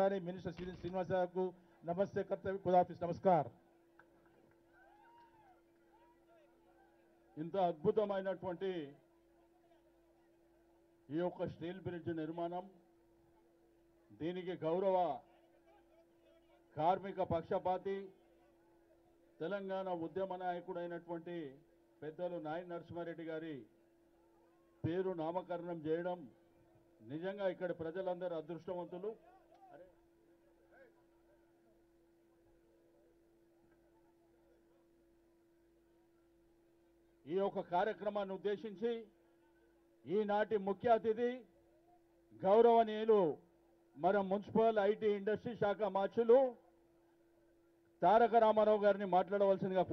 మరోసారి మినిస్టర్ శ్రీ శ్రీనివాసరావుకు నమస్తే కర్తవ్య ఖుదాఫిస్ నమస్కార్ ఇంత అద్భుతమైనటువంటి ఈ యొక్క స్టీల్ బ్రిడ్జ్ నిర్మాణం దీనికి గౌరవ కార్మిక పక్షపాతి తెలంగాణ ఉద్యమ నాయకుడైనటువంటి పెద్దలు నాయన నరసింహారెడ్డి గారి పేరు నామకరణం చేయడం నిజంగా ఇక్కడ ప్రజలందరూ అదృష్టవంతులు అరే. ఈ యొక్క కార్యక్రమాన్ని ఉద్దేశించి ఈనాటి ముఖ్య అతిథి గౌరవనీయులు మన మున్సిపల్ ఐటీ ఇండస్ట్రీ శాఖ మార్చులు తారక రామారావు గారిని మాట్లాడవలసిందిగా